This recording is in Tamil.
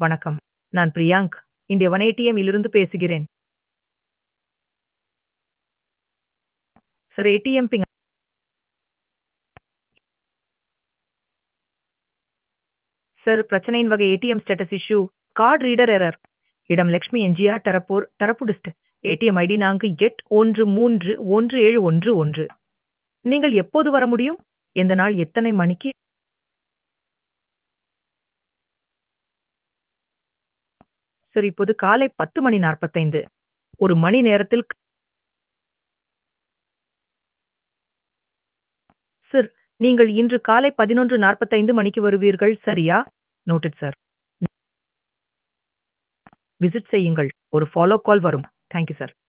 வணக்கம். நான் பிரியாங்க். இந்திய ஒன் ஏடிஎம் இலிருந்து பேசுகிறேன். சார் ஏடிஎம் பிங் சார் பிரச்சனையின் வகை ATM status issue card reader error இடம் லட்சுமி எம்ஜிஆர் டரப்பூர் டரப்பு டிஸ்ட்ரிக்ட் ஏடிஎம் ஐடி நான்கு எட் ஒன்று மூன்று ஒன்று ஏழு ஒன்று ஒன்று நீங்கள் எப்போது வர முடியும் எந்த நாள் எத்தனை மணிக்கு சார் இப்போது காலை பத்து மணி நாற்பத்தைந்து ஒரு மணி நேரத்தில் சார் நீங்கள் இன்று காலை பதினொன்று நாற்பத்தைந்து மணிக்கு வருவீர்கள் சரியா நோட்டட் சார் விசிட் செய்யுங்கள் ஒரு ஃபாலோ கால் வரும் தேங்க்யூ சார்